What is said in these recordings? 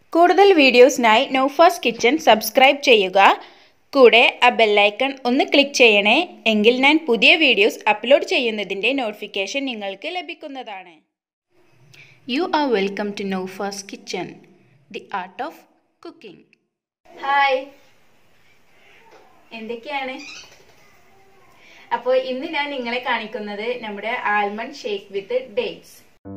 കൂടുതൽ വീഡിയോസിനായി Noufas kitchen subscribe ചെയ്യുക കൂടെ ആ ബെല്ലൈക്കൺ ഒന്ന് ക്ലിക്ക് ചെയ്യണേ എങ്കിൽ ഞാൻ പുതിയ വീഡിയോസ് അപ്ലോഡ് ചെയ്യുന്നതിൻ്റെ നോട്ടിഫിക്കേഷൻ നിങ്ങൾക്ക് ലഭിക്കുന്നതാണ് you are welcome to Naufas kitchen the art of cooking hi എന്തൊക്കെയാണ് അപ്പോൾ ഇന്ന് ഞാൻ നിങ്ങളെ കാണിക്കുന്നത് നമ്മുടെ ആൽമണ്ട് ഷേക്ക് വിത്ത് ഡേറ്റ്സ്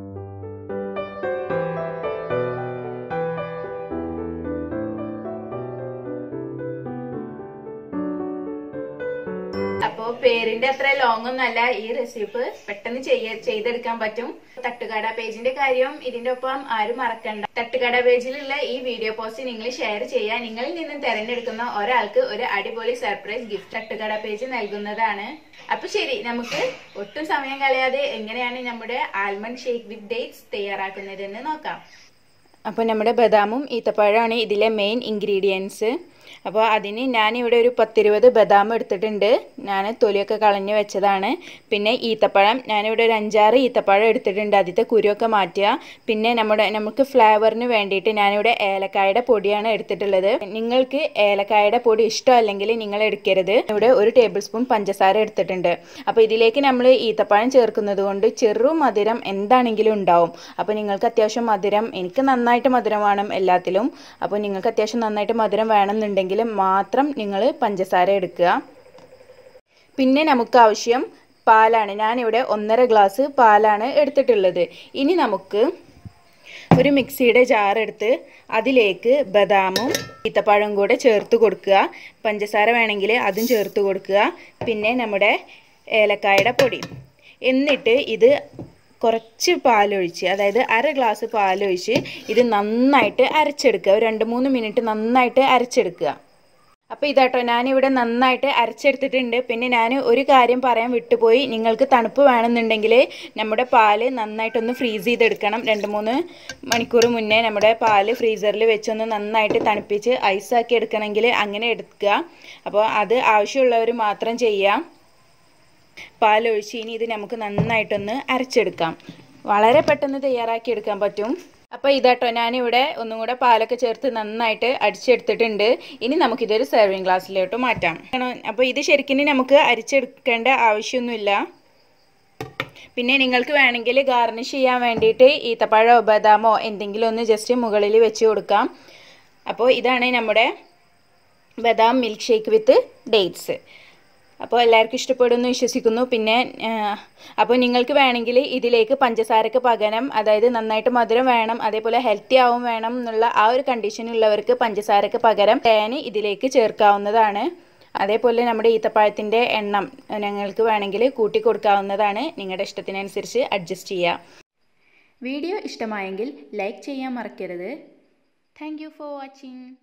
അപ്പോ പേരിന്റെ അത്ര ലോങ് ഒന്നല്ല ഈ റെസിപ്പി പെട്ടെന്ന് ചെയ്യ ചെയ്തെടുക്കാൻ പറ്റും തട്ടുകട പേജിന്റെ കാര്യം ഇതിന്റെ ഒപ്പം ആരും മറക്കണ്ട തട്ടുകട പേജിലുള്ള ഈ വീഡിയോ പോസ്റ്റ് നിങ്ങൾ ഷെയർ ചെയ്യുക നിങ്ങളിൽ നിന്നും തെരഞ്ഞെടുക്കുന്ന ഒരാൾക്ക് ഒരു അടിപൊളി സർപ്രൈസ് ഗിഫ്റ്റ് തട്ടുകട പേജ് നൽകുന്നതാണ് അപ്പൊ ശരി നമുക്ക് ഒട്ടും സമയം കളയാതെ എങ്ങനെയാണ് നമ്മുടെ ആൽമണ്ട് ഷേക്ക് വിത്ത് ഡേറ്റ്സ് തയ്യാറാക്കുന്നതെന്ന് നോക്കാം അപ്പോൾ നമ്മുടെ ബദാമും ഈത്തപ്പഴമാണ് ഇതിലെ മെയിൻ ഇൻഗ്രീഡിയൻസ് അപ്പോൾ അതിന് ഞാനിവിടെ ഒരു പത്തിരുപത് ബദാം എടുത്തിട്ടുണ്ട് ഞാൻ തൊലിയൊക്കെ കളഞ്ഞ് വെച്ചതാണ് പിന്നെ ഈത്തപ്പഴം ഞാനിവിടെ ഒരു അഞ്ചാറ് ഈത്തപ്പഴം എടുത്തിട്ടുണ്ട് ആദ്യത്തെ കുരുവൊക്കെ മാറ്റുക പിന്നെ നമ്മുടെ നമുക്ക് ഫ്ലേവറിന് വേണ്ടിയിട്ട് ഞാനിവിടെ ഏലക്കായുടെ പൊടിയാണ് എടുത്തിട്ടുള്ളത് നിങ്ങൾക്ക് ഏലക്കായുടെ പൊടി ഇഷ്ടമല്ലെങ്കിൽ നിങ്ങൾ എടുക്കരുത് ഇവിടെ ഒരു ടേബിൾ സ്പൂൺ പഞ്ചസാര എടുത്തിട്ടുണ്ട് അപ്പോൾ ഇതിലേക്ക് നമ്മൾ ഈത്തപ്പഴം ചേർക്കുന്നത് കൊണ്ട് ചെറു മധുരം എന്താണെങ്കിലും ഉണ്ടാവും അപ്പോൾ നിങ്ങൾക്ക് അത്യാവശ്യം മധുരം എനിക്ക് നന്നായിട്ട് മധുരം വേണം എല്ലാത്തിലും അപ്പോൾ നിങ്ങൾക്ക് അത്യാവശ്യം നന്നായിട്ട് മധുരം വേണമെന്നുണ്ടെങ്കിൽ മാത്രം നിങ്ങൾ പഞ്ചസാര എടുക്കുക പിന്നെ നമുക്ക് ആവശ്യം പാലാണ് ഞാനിവിടെ ഒന്നര ഗ്ലാസ് പാലാണ് എടുത്തിട്ടുള്ളത് ഇനി നമുക്ക് ഒരു മിക്സിയുടെ ജാർ എടുത്ത് അതിലേക്ക് ബദാമും ഈത്തപ്പഴം കൂടെ ചേർത്ത് കൊടുക്കുക പഞ്ചസാര വേണമെങ്കിൽ അതും ചേർത്ത് കൊടുക്കുക പിന്നെ നമ്മുടെ ഏലക്കായുടെ പൊടി എന്നിട്ട് ഇത് കുറച്ച് പാലൊഴിച്ച് അതായത് അര ഗ്ലാസ് പാലൊഴിച്ച് ഇത് നന്നായിട്ട് അരച്ചെടുക്കുക ഒരു രണ്ട് മൂന്ന് മിനിറ്റ് നന്നായിട്ട് അരച്ചെടുക്കുക അപ്പോൾ ഇതാട്ടോ ഞാനിവിടെ നന്നായിട്ട് അരച്ചെടുത്തിട്ടുണ്ട് പിന്നെ ഞാൻ ഒരു കാര്യം പറയാൻ വിട്ടുപോയി നിങ്ങൾക്ക് തണുപ്പ് വേണമെന്നുണ്ടെങ്കിൽ നമ്മുടെ പാല് നന്നായിട്ടൊന്ന് ഫ്രീസ് ചെയ്തെടുക്കണം രണ്ട് മൂന്ന് മണിക്കൂർ മുന്നേ നമ്മുടെ പാല് ഫ്രീസറിൽ വെച്ചൊന്ന് നന്നായിട്ട് തണുപ്പിച്ച് ഐസാക്കി എടുക്കണമെങ്കിൽ അങ്ങനെ എടുക്കുക അപ്പോൾ അത് ആവശ്യമുള്ളവർ മാത്രം ചെയ്യാം പാലൊഴിച്ച് ഇനി ഇത് നമുക്ക് നന്നായിട്ടൊന്ന് അരച്ചെടുക്കാം വളരെ പെട്ടെന്ന് തയ്യാറാക്കി എടുക്കാൻ പറ്റും അപ്പോൾ ഇതാട്ടോ ഞാനിവിടെ ഒന്നും കൂടെ പാലൊക്കെ ചേർത്ത് നന്നായിട്ട് അടിച്ചെടുത്തിട്ടുണ്ട് ഇനി നമുക്കിതൊരു സെർവിങ് ഗ്ലാസ്സിലോട്ട് മാറ്റാം അപ്പോൾ ഇത് ശരിക്കും നമുക്ക് അരിച്ചെടുക്കേണ്ട ആവശ്യമൊന്നുമില്ല പിന്നെ നിങ്ങൾക്ക് വേണമെങ്കിൽ ഗാർണിഷ് ചെയ്യാൻ വേണ്ടിയിട്ട് ഈത്തപ്പഴമോ ബദാമോ എന്തെങ്കിലും ഒന്ന് ജസ്റ്റ് മുകളിൽ വെച്ച് കൊടുക്കാം അപ്പോൾ ഇതാണ് നമ്മുടെ ബദാം മിൽക്ക് ഷേക്ക് വിത്ത് ഡേറ്റ്സ് അപ്പോൾ എല്ലാവർക്കും ഇഷ്ടപ്പെടുമെന്ന് വിശ്വസിക്കുന്നു പിന്നെ അപ്പോൾ നിങ്ങൾക്ക് വേണമെങ്കിൽ ഇതിലേക്ക് പഞ്ചസാരക്ക് പകരം അതായത് നന്നായിട്ട് മധുരം വേണം അതേപോലെ ഹെൽത്തി ആവും വേണം എന്നുള്ള ആ ഒരു കണ്ടീഷനുള്ളവർക്ക് പഞ്ചസാരക്ക് പകരം തേൻ ഇതിലേക്ക് ചേർക്കാവുന്നതാണ് അതേപോലെ നമ്മുടെ ഈത്തപ്പഴത്തിൻ്റെ എണ്ണം ഞങ്ങൾക്ക് വേണമെങ്കിൽ കൂട്ടി കൊടുക്കാവുന്നതാണ് നിങ്ങളുടെ ഇഷ്ടത്തിനനുസരിച്ച് അഡ്ജസ്റ്റ് ചെയ്യുക വീഡിയോ ഇഷ്ടമായെങ്കിൽ ലൈക്ക് ചെയ്യാൻ മറക്കരുത് താങ്ക് ഫോർ വാച്ചിങ്